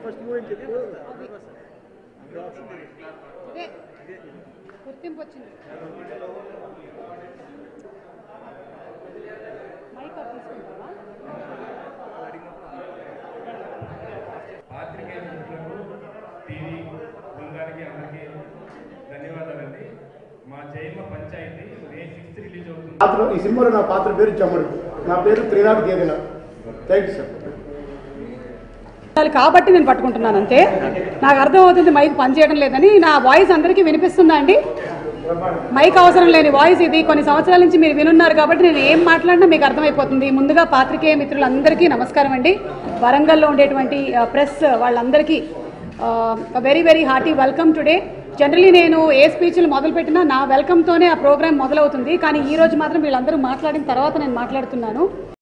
first కూడా చెప్పు ఇదే గుర్తింపు వచ్చింది మైక్ ఆఫ్ తీసుకుంటావా పాత్రికేయ మిత్రులకు టీవీ బృందానికి అందరికీ ధన్యవాదాలండి మా జైమ పంచాయతీ మే సిక్స్త్ రిలీజ్ అవుతుంది పాత్ర ఈ సినిమాలో నా పాత్ర పేరు చమ్మడు నా పేరు Trinath Gedena thank you sir ఉండాలి కాబట్టి నేను పట్టుకుంటున్నాను అంతే నాకు అర్థమవుతుంది మైక్ పనిచేయడం లేదని నా వాయిస్ అందరికీ వినిపిస్తుందా అండి మైక్ అవసరం లేని వాయిస్ ఇది కొన్ని సంవత్సరాల నుంచి మీరు వినున్నారు కాబట్టి నేను ఏం మాట్లాడినా మీకు అర్థమైపోతుంది ముందుగా పాత్రికేయ మిత్రులందరికీ నమస్కారం అండి వరంగల్లో ఉండేటువంటి ప్రెస్ వాళ్ళందరికీ very very hearty welcome today generally నేను ఏ స్పీచ్లు మొదలుపెట్టినా నా వెల్కమ్తోనే ఆ ప్రోగ్రామ్ మొదలవుతుంది కానీ ఈ రోజు మాత్రం వీళ్ళందరూ మాట్లాడిన తర్వాత నేను మాట్లాడుతున్నాను